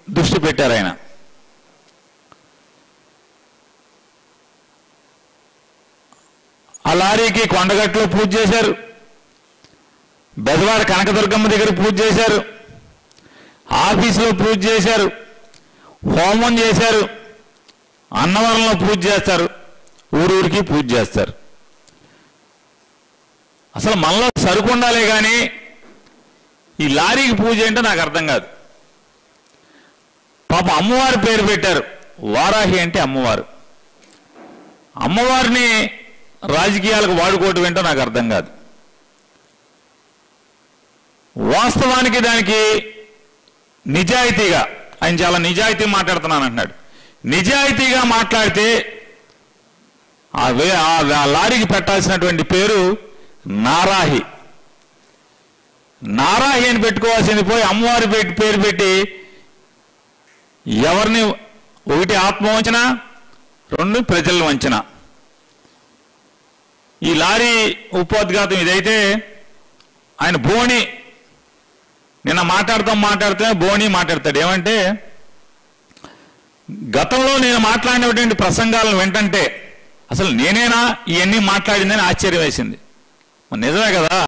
దృష్టి పెట్టారు ఆయన ఆ లారీకి కొండగట్టులో పూజ చేశారు బెదవాడ కనకదుర్గమ్మ దగ్గర పూజ చేశారు ఆఫీసులో పూజ చేశారు హోమం చేశారు అన్నవరంలో పూజ చేస్తారు ఊరూరికి పూజ చేస్తారు అసలు మనలో సరుకు ఉండాలే కానీ ఈ లారీకి పూజ ఏంటో నాకు అర్థం కాదు పాప అమ్మవారి పేరు పెట్టారు వారాహి అంటే అమ్మవారు అమ్మవారిని రాజకీయాలకు వాడుకోవటం ఏంటో నాకు అర్థం కాదు వాస్తవానికి దానికి నిజాయితీగా ఆయన చాలా నిజాయితీ మాట్లాడుతున్నాను అంటున్నాడు నిజాయితీగా మాట్లాడితే ఆ వే ఆ ఆ లారీకి పెట్టాల్సినటువంటి పేరు నారాహి నారాహి అని పెట్టుకోవాల్సింది పోయి అమ్మవారి పెట్టి పేరు పెట్టి ఎవరిని ఒకటి ఆత్మ వంచన రెండు ప్రజల వంచన ఈ లారీ ఉపోద్ఘాతం ఇదైతే ఆయన బోణి నిన్న మాట్లాడతాం మాట్లాడితే బోణి మాట్లాడతాడు ఏమంటే గతంలో నేను మాట్లాడినటువంటి ప్రసంగాలను వింటంటే అసలు నేనేనా ఇవన్నీ మాట్లాడిందని ఆశ్చర్యం వేసింది మరి నిజమే కదా